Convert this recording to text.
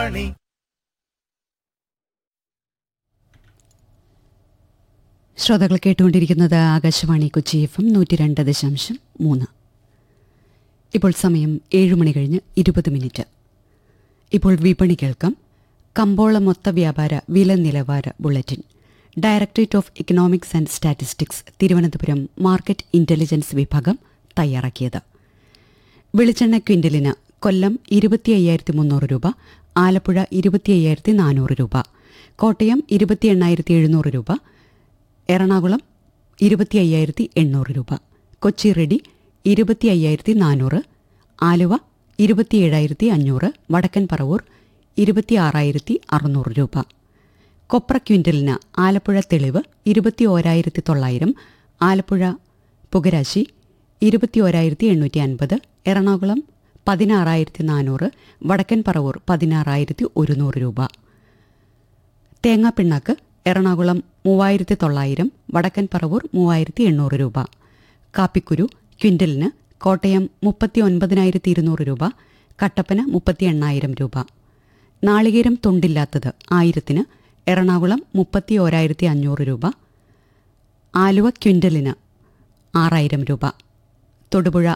ആകാശവാണി ശ്രോതാക്കൾ കേട്ടുകൊണ്ടിരിക്കുന്നത് Akashvani Kochi F M നൂറ്റി രണ്ട് ദശാംശം മൂന്ന് ഇപ്പോൾ സമയം ഏഴ് മണി കഴിഞ്ഞ് ഇരുപത് മിനിറ്റ് ഇപ്പോൾ വിപണി കേൾക്കാം കമ്പോള മൊത്ത വ്യാപാര വില നിലവാര bulletin directorate of economics and statistics Thiruvananthapuram market intelligence വിഭാഗം തയ്യാറാക്കിയത് വെളിച്ചെണ്ണ ക്വിൻ്റലിന് കൊല്ലം ഇരുപത്തി അയ്യായിരത്തി മുന്നൂറ് രൂപ ആലപ്പുഴ ഇരുപത്തി അയ്യായിരത്തി നാനൂറ് രൂപ കോട്ടയം ഇരുപത്തി എണ്ണായിരത്തി എഴുന്നൂറ് രൂപ എറണാകുളം ഇരുപത്തി അയ്യായിരത്തി എണ്ണൂറ് രൂപ കൊച്ചി റെഡി ഇരുപത്തി അയ്യായിരത്തി നാനൂറ് ആലുവ ഇരുപത്തി ഏഴായിരത്തി അഞ്ഞൂറ് വടക്കൻ പറവൂർ ഇരുപത്തി ആറായിരത്തി അറുന്നൂറ് രൂപ കൊപ്ര ക്വിൻ്റലിന് ആലപ്പുഴ തെളിവ് ഇരുപത്തി ഓരായിരത്തി തൊള്ളായിരം ആലപ്പുഴ പുകരാശി ഇരുപത്തി ഓരായിരത്തി എണ്ണൂറ്റി അൻപത് എറണാകുളം പതിനാറായിരത്തി നാനൂറ് വടക്കൻ പറവൂർ പതിനാറായിരത്തി ഒരുന്നൂറ് രൂപ തേങ്ങാപ്പിണ്ണാക്ക് എറണാകുളം മൂവായിരത്തി തൊള്ളായിരം വടക്കൻ പറവൂർ മൂവായിരത്തി എണ്ണൂറ് രൂപ കാപ്പിക്കുരു ക്വിൻ്റലിന് കോട്ടയം മുപ്പത്തി ഒൻപതിനായിരത്തി ഇരുന്നൂറ് രൂപ കട്ടപ്പന മുപ്പത്തി എണ്ണായിരം രൂപ നാളികേരം തൊണ്ടില്ലാത്തത് ആയിരത്തിന് എറണാകുളം മുപ്പത്തി ഓരായിരത്തി അഞ്ഞൂറ് രൂപ ആലുവ ക്വിൻ്റലിന് ആറായിരം രൂപ തൊടുപുഴ